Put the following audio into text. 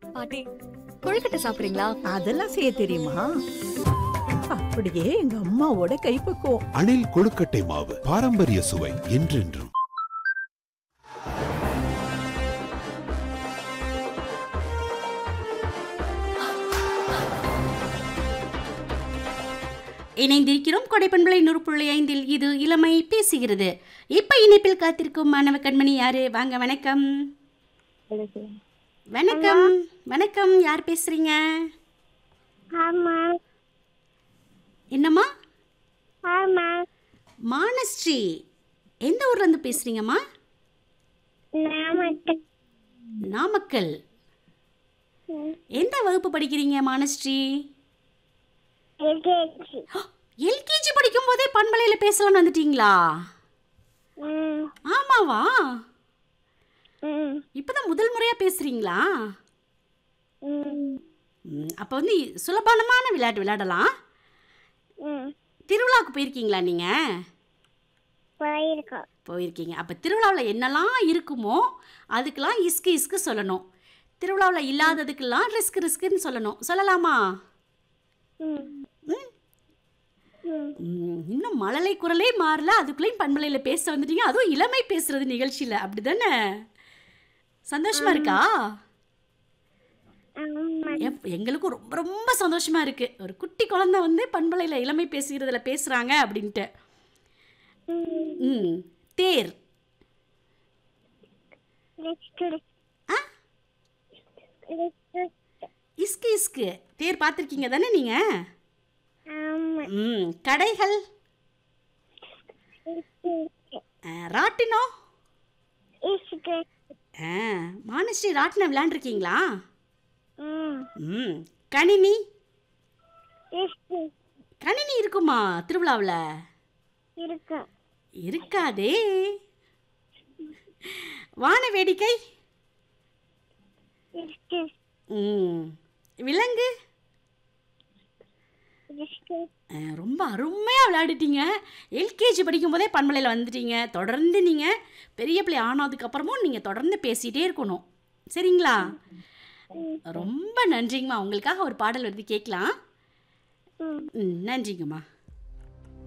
பாட்டி கொழுக்கட்டை சாப்பிடுறீங்களா அதெல்லாம் செய்ய தெரியுமா அப்படியே எங்க அம்மாவோட கைப்பக்குவம் அணில் கொழுக்கட்டை மாவு பாரம்பரிய சுவை என்றென்றும் இணைந்திருக்கிறோம் கொடைப்பண்பளை நூறு புள்ளி ஐந்தில் இது இளமை பேசுகிறது இப்ப இணைப்பில் காத்திருக்கும் மாணவ கண்மணி யாரு வாங்க வணக்கம் வணக்கம் வணக்கம் யார் பேசுறீங்க ஆமா என்னம்மா ஆமா மானஸ்ரீ எந்த ஊர்ல இருந்து பேசுறீங்கம்மா நாமக்கல் நாமக்கல் எந்த வகுப்பு படிக்கிறீங்க மானஸ்ரீ எல்கேஜி எல்கேஜி படிக்கும் போதே பண்பலையில பேசலாம்னு வந்துட்டீங்களா ம் ஆமாவா ம் இப்பதான் முதல் முறையா பேசுறீங்களா ம் ம், அப்போ வந்து சுலபமான விளையாட்டு விளையாடலாம் ம் திருவிழாவுக்கு போயிருக்கீங்களா நீங்கள் போயிருக்கோம் போயிருக்கீங்க அப்போ திருவிழாவில் என்னெல்லாம் இருக்குமோ அதுக்கெல்லாம் இஸ்கு இஸ்கு சொல்லணும் திருவிழாவில் இல்லாததுக்கெல்லாம் ரிஸ்க் ரிஸ்க்குன்னு சொல்லணும் சொல்லலாமா ம் ம்? ம் ம், இன்னும் மழலை குரலே மாறல அதுக்குள்ளேயும் பண்பலையில் பேச வந்துட்டீங்க அதுவும் இளமை பேசுறது நிகழ்ச்சியில் அப்படி தானே சந்தோஷமா இருக்கா ஆமா எப்- எங்களுக்கும் ரொம்ப ரொம்ப சந்தோஷமா இருக்கு ஒரு குட்டி குழந்தை வந்து பண்பலையில் இளமை பேசுகிறதுல பேசுகிறாங்க அப்படின்ட்டு ம் ம் தேர் நெக்ஸ்ட் ஆ நெக்ஸ்ட் இஸ்கு இஸ்கு தேர் பார்த்துருக்கீங்க தானே நீங்கள் ஆமா ம் கடைகள் ஆ, ராட்டினம் இஸ்கு ஆ மானஸ்ரீ ராட்டினம் விளையாண்டுருக்கீங்களா ம் ம் கணினி இஸ்கு கணினி இருக்குமா திருவிழாவில் இருக்கும் இருக்காதே வான வேடிக்கை இஸ்கு ம் விலங்கு இஸ்கு ஆ, ரொம்ப அருமையாக விளையாடிட்டீங்க எல்கேஜி படிக்கும் போதே பண்பலையில் வந்துட்டீங்க தொடர்ந்து நீங்கள் பெரிய பிள்ளை ஆனதுக்கப்புறமும் நீங்கள் தொடர்ந்து பேசிகிட்டே இருக்கணும் சரிங்களா ரொம்ப நன்றிங்கம்மா உங்களுக்காக ஒரு பாடல் வருது கேட்கலாம் ம் ம் நன்றிங்கம்மா